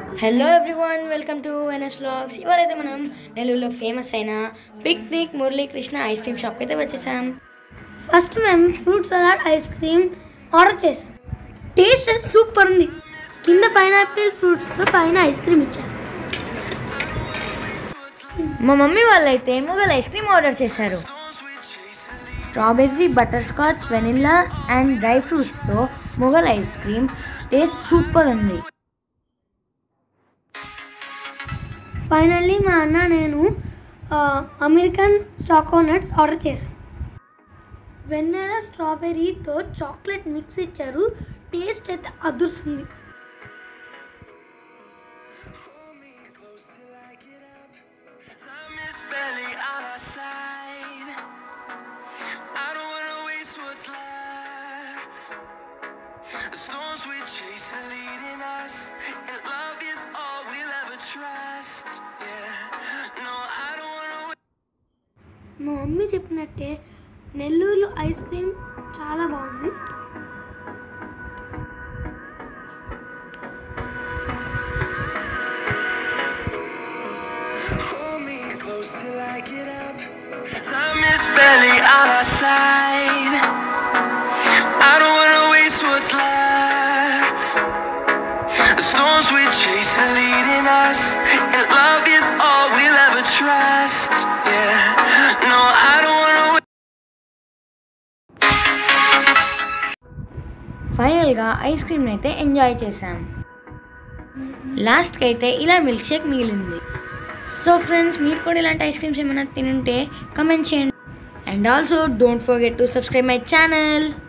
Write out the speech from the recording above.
Hello everyone welcome to NS vlogs ఇవాళైతే మనం నెల్లూరులో ఫేమస్ అయిన పిక్నిక్ మురళీకృష్ణ ఐస్ క్రీమ్ షాప్కి అయితే వచ్చేసాం ఫస్ట్ మేము fruit salad ice cream order చేసాం టేస్ట్ సూపర్ ఉంది కింద పైనాపిల్ ఫ్రూట్స్తో పైన ఐస్ క్రీమ్ ఇచ్చారు మా మమ్మీ వాళ్ళైతే మొగల్ ఐస్ క్రీమ్ ఆర్డర్ చేశారు strawberry butter scotch vanilla and dry ఫ్రూట్స్తో Mughal ice cream taste super ఉంది ఫైనల్లీ మా అన్న నేను ఆ, అమెరికన్ చాకోనట్స్ ఆర్డర్ చేశాను వెన్నెల స్ట్రాబెర్రీతో చాక్లెట్ మిక్స్ ఇచ్చారు టేస్ట్ అయితే అదురుస్తుంది Time is barely on our side. I don't wanna waste what's left. The storms we chase are leading us, and love is all we'll ever trust. Yeah, no, I don't wanna. Wait. మా mummy చెప్పినట్టే నెల్లూరులో ice cream చాలా బాగుంది Hold me close till I get up. Time is barely on our side. I don't wanna waste what's left. The storms we chase are leading us, and love is all we'll ever trust. Yeah, no, I don't wanna. Wait. ఫైనల్గా ice క్రీమ్ని అయితే enjoy చేసాం లాస్ట్కి అయితే ఇలా milk shake మిగిలింది so friends మీరు కూడా ఇలాంటి ఐస్ క్రీమ్స్ ఏమైనా తినుంటే కమెంట్ చేయండి and also don't forget to subscribe my channel